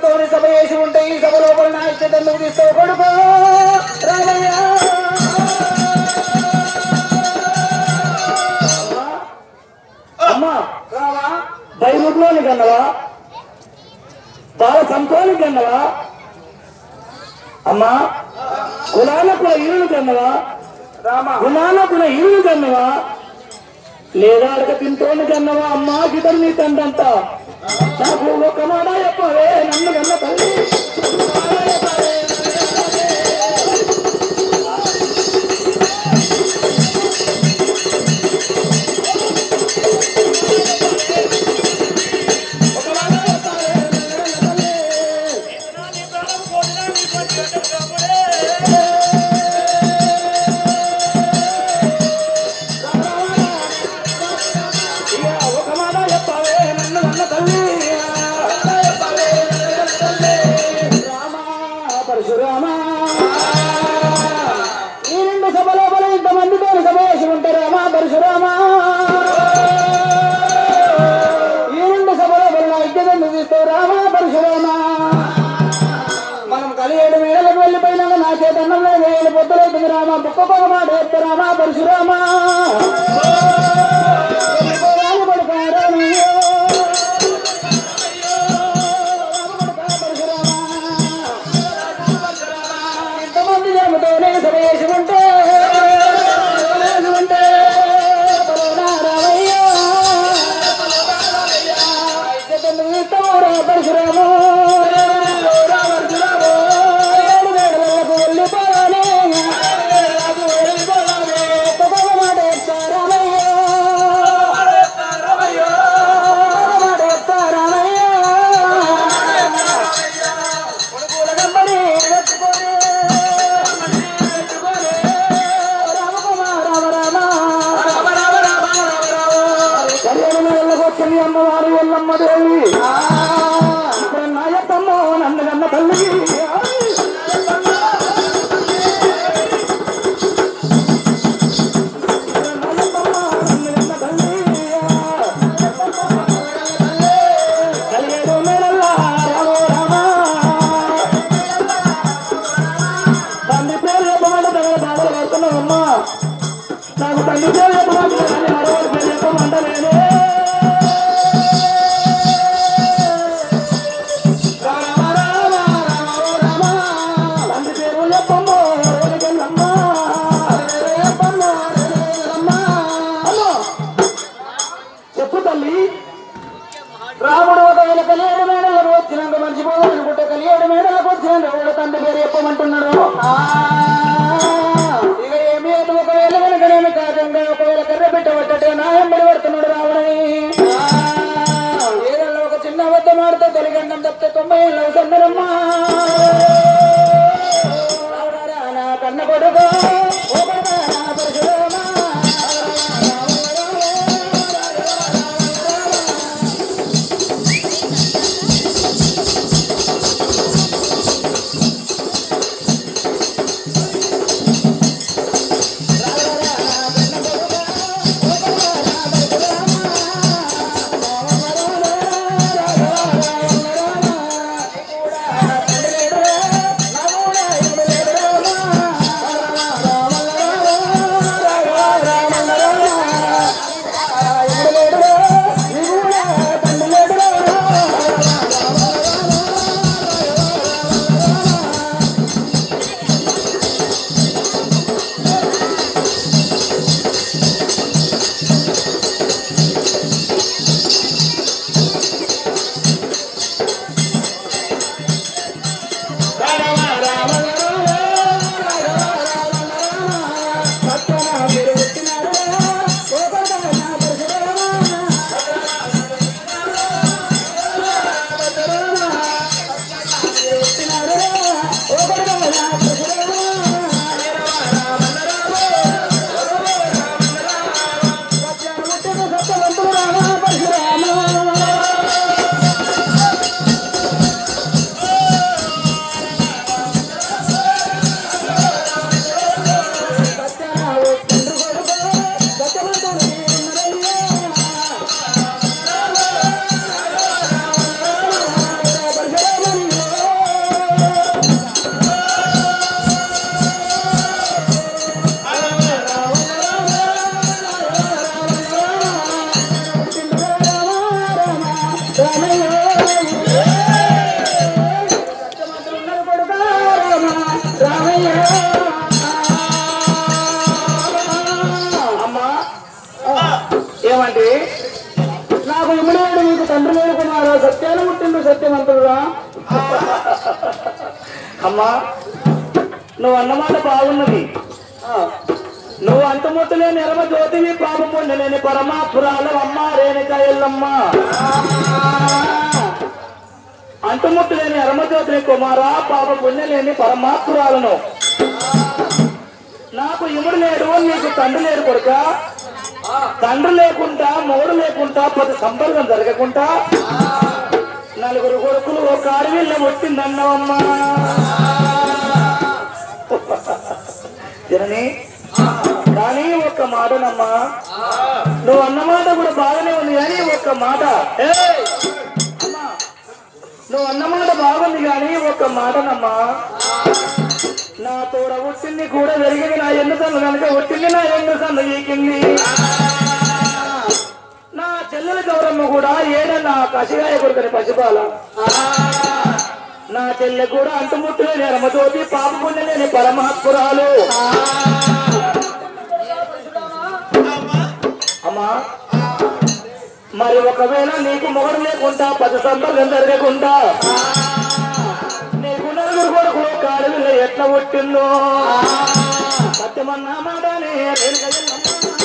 మనతో సభ చేసి ఉంటే ఈ సభ లోపల నా ఇచ్చేత నువ్వు తీస్తావు కొడుకు రామయ్య అమ్మా రావా బైరులోని కన్నవా బాల సంతోని కన్నవా అమ్మా కులాల కుల ఇరులు కన్నవా రామా గుణాల కుల ఇరులు కన్నవా లేదా అడగ తింటోని కన్నవా అమ్మా గిటరు నీ తండ్రంత నాకు ఒక మాట చెప్పవే నన్ను కన్న తల్లి ఇక ఒక మాట చెప్పవే నన్ను కన్న తల్లి రామా పరశురామా ఈ రెండు సభ లోపల ఇంతమందితో సభ వేసి ఉంటారు రామా పరశురామా ఈ రెండు సభ లోపల నా ఇద్దరు తీస్తావు రామా పరశురామా మనం కలిగేడు మేడలకు వెళ్ళిపోయినాక నా చేతన్నం లేదు ఏడు పొద్దులైతుంది రామా బుక్కొక్క మాట చెప్తా రామా పరశురామా వెళ్ళిపోవాలి పడతారనయ్యో. ఎంతమంది జన్మతోనే సభ చేసి ఉంటే చేసి ఉంటే పలానా రామయ్య. ఇద్దరు ఇస్తావురా పరశురాము. ఏడు వేళలకు వెళ్ళిపోవాలి. ఒక్కొక్క మాట చెప్తా రామయ్య. ఒక్కొక్క మాట చెప్తా రామయ్య. కొడుకుల గంబడి పెట్టుకొని, పెట్టుకొని, రామకుమార రామ రామ. కళ్యాణ వెళ్ళకొచ్చింది అమ్మవారు ఎల్లమ్మ దేవి ఇప్పుడు నాయకమ్మ నన్ను కన్న తల్లి కలిగేడు మేడల్లా రామో రామా తండ్రి పేరు చెప్పమంటే దగ్గర బాధలు పడుతున్నావమ్మా నాకు తండ్రి పేరు చెప్పమంటే కానీ మరొకరి పేరు చెప్పమంటలేదే రామ రామ రామ రామ తండ్రి పేరు చెప్పమ్మో రోజుకెళ్ళమ్మ చెప్పమ్మో రోజుకెళ్ళమ్మ అమ్మో చెప్పు తల్లి రాముడు ఒకవేళ కలియేడు మేడలకు వచ్చినాక మర్చిపోదు అనుకుంటే కలియేడు మేడలకు వచ్చినాక ఎవడ తండ్రి పేరు చెప్పమంటున్నాడు ఇక ఏమి లేదు ఒకవేళ కనుక నేను కాదంగా ఒకవేళ కర్ర పెట్టబట్టటే నా ఎంబడి పడుతున్నాడు రావడని ఏదన్నా ఒక చిన్న అబద్ధం ఆడితే తొలిగండం తప్పితే తొంభై ఏళ్ళు అవుతున్నారమ్మా రావురా నా కన్న కొడుకు ఓ కొడుకా నా పరశురామా. రామ సత్యవంతుడురా అమ్మా నువ్వు అన్నమాట బాగున్నది నువ్వు అంతముట్టలేని ఎరమ జ్యోతివి పాపం పొందలేని పరమాపురాలు అమ్మ రేణుక ఎల్లమ్మ అంతముట్టలేని ఎరమ జ్యోతిని కుమారా పాప పుణ్యలేని పరమాత్మురాలను నాకు ఇముడు లేడు నీకు తండ్రి లేడు కొడుక తండ్రి లేకుండా మొగుడు లేకుండా పది సంపర్కం జరగకుండా నలుగురు కొడుకులు ఒక అడవిల్ల పుట్టిందన్నవమ్మా జనని కానీ ఒక్క మాటనమ్మా నువ్వు అన్న మాట కూడా బాగానే ఉంది కానీ ఒక్క మాట ఏయ్! అమ్మా, నువ్వు అన్న మాట బాగుంది కానీ ఒక్క మాటనమ్మా నా తోడ పుట్టింది కూడా పెరిగింది నా ఎన్ను సన్ను కనుక పుట్టింది నా ఎన్ను సన్ను ఈకింది నా చెల్లెల గౌరమ్మ కూడా ఏడన్నా కసిగాయ కొడుకని పసిపాల నా చెల్లె కూడా అంటుముట్టులేని రమతోటి పాప పుణ్యలేని పరమాత్మురాలు అమ్మా మరి ఒకవేళ నీకు మొగడు లేకుండా పది సంపర్కం జరగకుండా నీకు నలుగురు కొడుకులు కాడుగులు ఎట్లా పుట్టిందో సత్యమన్నా మాటనే రేణుక ఎల్లమ్మ.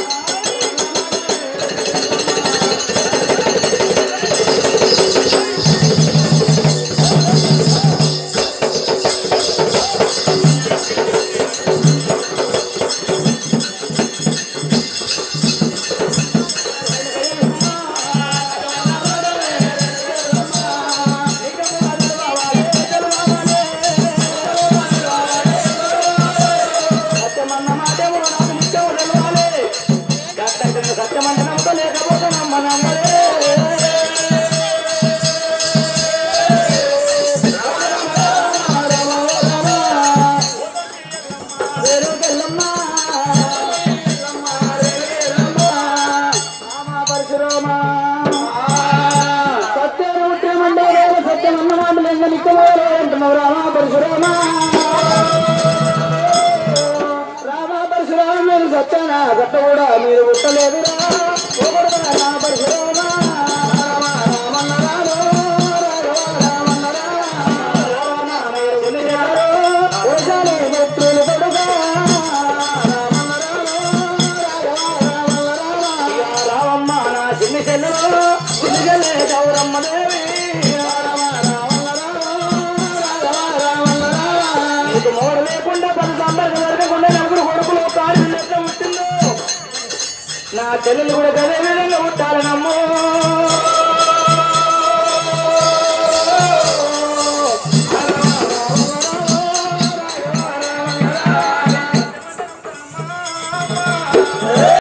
సత్యమన్న మాటేమో నాకు నిత్యము తెలవాలి. గట్టంటే సత్యమంటే నమ్మకం లేకపోతే నమ్మనమ్మలే. రేణుకెళ్ళమ్మ. రామ పరశురామ. సత్యాన్ని ఉట్టేమంటే సత్యం అన్న మాటలు ఎంత నిత్యమో అంటున్నావు రామ పరశురామ రామ పరశురామ మీరు సత్యాన గట్ట కూడా మీరు పుట్టలేదురా ఒకడుగా రామ పరశురామ రామ రామన్న రామ రామన్న రామ రామ మీరు ఉనియారు ఓజాలి మిత్రులు కొడుగా రామన్న రామ రామన్న రామ ఇక రామమ్మ నా చిన్ని చెల్లెలు చిన్ని చెల్లె గౌరమ్మ దేవి రామ రామన్న రామ రామన్న రామ నీకు మోడు లేకుండా పది సంబంధం జరగకుండా నలుగురు కొడుకులు ఒక ఆరు ఎట్లా పుట్టిందో నా చెల్లెలు కూడా గదే విధంగా పుట్టాలి నమ్మో